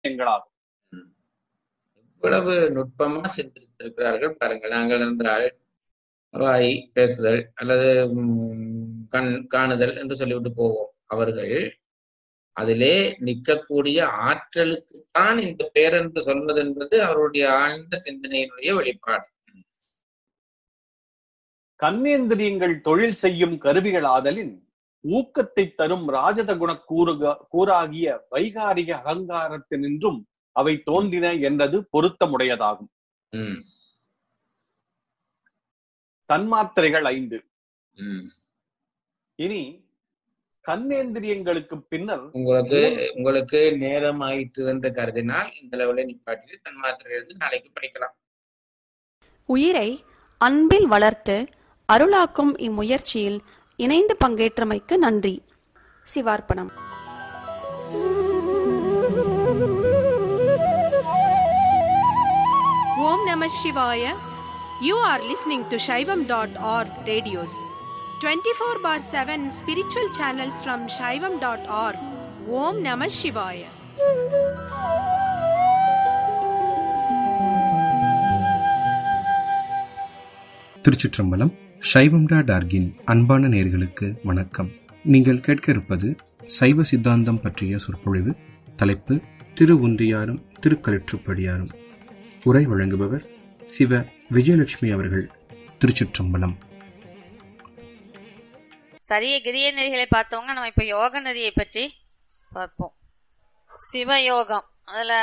விஷயங்களாகும் இவ்வளவு நுட்பமா சிந்தித்திருக்கிறார்கள் பாருங்கள் நாங்கள் என்றால் வாய் பேசுதல் அல்லது ம், கண் காணுதல் என்று சொல்லிவிட்டு போவோம் அவர்கள் அதிலே நிற்கக்கூடிய ஆற்றலுக்கு தான் இந்த பேர் என்று சொல்வது என்பது அவருடைய ஆழ்ந்த சிந்தனையினுடைய வெளிப்பாடு கர்மேந்திரியங்கள் தொழில் செய்யும் கருவிகளாதலின் ஊக்கத்தை தரும் ராஜத குண கூறுக கூறாகிய வைகாரிக அகங்காரத்தினின்றும் அவை தோன்றின என்றது பொருத்தமுடையதாகும் ம், தன்மாத்திரைகள் ஐந்து ம். இனி கர்மேந்திரியங்களுக்கு பின்னர் உங்களுக்கு உங்களுக்கு நேரம் ஆயிற்று என்று கருதினால் இந்த லெவலில் நிப்பாட்டிட்டு தன்மாத்திரையிலிருந்து நாளைக்கு படிக்கலாம் உயிரை அன்பில் வளர்த்து அருளாக்கும் இம்முயற்சியில் இணைந்து பங்கேற்றமைக்கு நன்றி சிவார்ப்பணம் Om Namah Shivaya. You are listening to Shaivam.org radios. 24 bar 7 spiritual channels from Shaivam.org. Om Namah Shivaya. திருச்சிற்றம்பலம் சைவம்டா டார்கின் அன்பான நேர்களுக்கு வணக்கம் நீங்கள் கேட்க இருப்பது சைவ சித்தாந்தம் பற்றிய சொற்பொழிவு தலைப்பு திரு உந்தியாரும் திருக்கலிற்றுப்படியாரும் உரை வழங்குபவர் சிவ விஜயலட்சுமி அவர்கள் திருச்சிற்றம்பலம் சரிய கிரிய நெறிகளை பார்த்தவங்க நம்ம இப்ப யோக நெறியை பற்றி பார்ப்போம் சிவயோகம் அதுல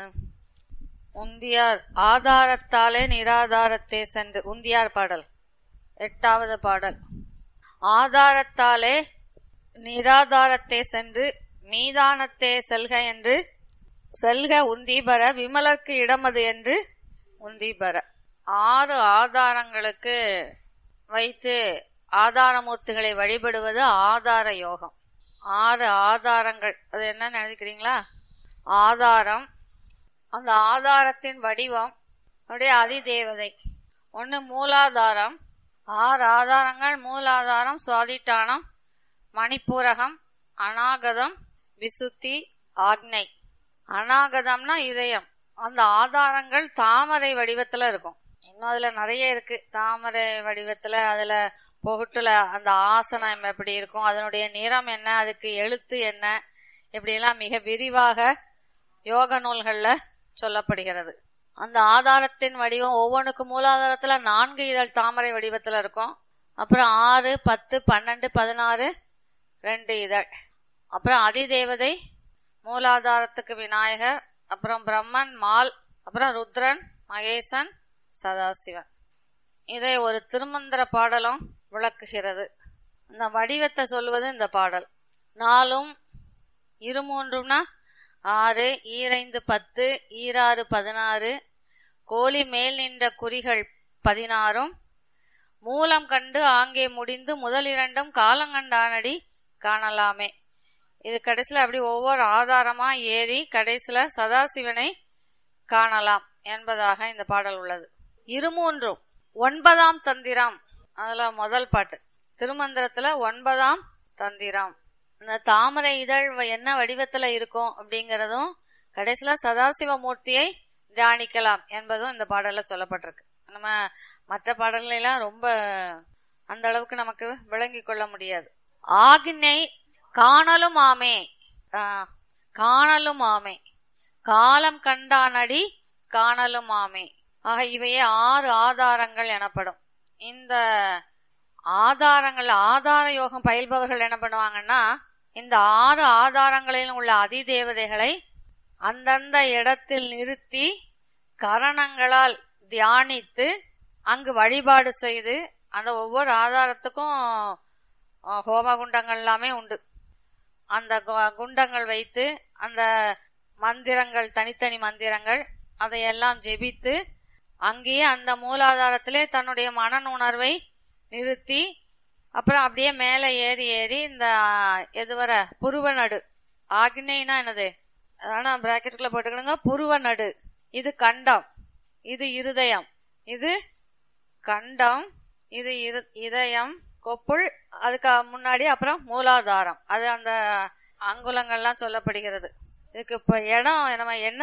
உந்தியார் ஆதாரத்தாலே நிராதாரத்தே சென்று உந்தியார் பாடல் எட்டாவது பாடல் ஆதாரத்தாலே நிராதாரத்தே சென்று மீதானத்தே செல்க என்று செல்க உந்தீபர விமலர்க்கு இடமது என்று உந்தீபர ஆறு ஆதாரங்களுக்கு வைத்து ஆதாரமூர்த்திகளை வழிபடுவது ஆதார யோகம் ஆறு ஆதாரங்கள் அது என்ன நினைக்கிறீங்களா ஆதாரம் அந்த ஆதாரத்தின் வடிவம் அப்படியே அதிதேவதை ஒன்று மூலாதாரம் ஆறு ஆதாரங்கள் மூலாதாரம் சுவாதிட்டானம் மணிப்பூரகம் அநாகதம் விசுத்தி ஆக்னை அநாகதம்னா இதயம் அந்த ஆதாரங்கள் தாமரை வடிவத்துல இருக்கும் இன்னும் அதுல நிறைய இருக்கு தாமரை வடிவத்துல அதுல பொகுட்டுல அந்த ஆசனம் எப்படி இருக்கும் அதனுடைய நிறம் என்ன அதுக்கு எழுத்து என்ன இப்படியெல்லாம் மிக விரிவாக யோக நூல்கள்ல சொல்லப்படுகிறது அந்த ஆதாரத்தின் வடிவம் ஒவ்வொன்றுக்கும் மூலாதாரத்துல நான்கு இதழ் தாமரை வடிவத்துல இருக்கும் அப்புறம் ஆறு பத்து பன்னெண்டு பதினாறு ரெண்டு இதழ் அப்புறம் அதிதேவதை மூலாதாரத்துக்கு விநாயகர் அப்புறம் பிரம்மன் மால் அப்புறம் ருத்ரன் மகேசன் சதாசிவன் இதை ஒரு திருமந்திர பாடலும் விளக்குகிறது இந்த வடிவத்தை சொல்வது இந்த பாடல் நாலும் இருமூன்றும்னா ஆறு ஈரைந்து பத்து ஈராறு பதினாறு கோழி மேல் நின்ற குறிகள் பதினாறும் மூலம் கண்டு ஆங்கே முடிந்து முதல் இரண்டும் காலங்கண்டானடி காணலாமே இது கடைசியில அப்படி ஒவ்வொரு ஆதாரமா ஏறி கடைசியில சதாசிவனை காணலாம் என்பதாக இந்த பாடல் உள்ளது இருமூன்றும் ஒன்பதாம் தந்திரம் அதுல முதல் பாட்டு திருமந்திரத்துல ஒன்பதாம் தந்திரம் இந்த தாமரை இதழ் வ- என்ன வடிவத்துல இருக்கும் அப்படிங்கறதும் கடைசியில சதாசிவ மூர்த்தியை தியானிக்கலாம் என்பதும் இந்த பாடல்ல சொல்லப்பட்டிருக்கு நம்ம மற்ற பாடல்கள் எல்லாம் ரொம்ப அந்த அளவுக்கு நமக்கு விளங்கி கொள்ள முடியாது ஆக்னை காணலும் ஆமே ஆ, காணலும் ஆமே காலம் கண்டானடி காணலும் ஆமே ஆக இவையே ஆறு ஆதாரங்கள் எனப்படும் இந்த ஆதாரங்கள் ஆதார யோகம் பயில்பவர்கள் என்ன பண்ணுவாங்கன்னா இந்த ஆறு ஆதாரங்களிலும் உள்ள அதிதேவதைகளை அந்தந்த இடத்தில் நிறுத்தி கரணங்களால் தியானித்து அங்கு வழிபாடு செய்து அந்த ஒவ்வொரு ஆதாரத்துக்கும் அஹ், ஹோம குண்டங்கள் எல்லாமே உண்டு அந்த கு- குண்டங்கள் வைத்து அந்த மந்திரங்கள் தனித்தனி மந்திரங்கள் அதையெல்லாம் ஜெபித்து அங்கேயே அந்த மூலாதாரத்திலே தன்னுடைய மனன் உணர்வை நிறுத்தி அப்புறம் அப்படியே மேலே ஏறி ஏறி இந்த எதுவர புருவ நடு ஆக்னேனா என்னது ஆனா பிராக்கெட்டுக்குள்ள போட்டுக்கிடுங்க புருவ நடு இது கண்டம் இது இருதயம் இது கண்டம் இது இரு- இதயம் கொப்புள் அதுக்கு முன்னாடி அப்புறம் மூலாதாரம் அது அந்த அங்குலங்கள்லாம் சொல்லப்படுகிறது இதுக்கு இப்ப இடம் நம்ம என்ன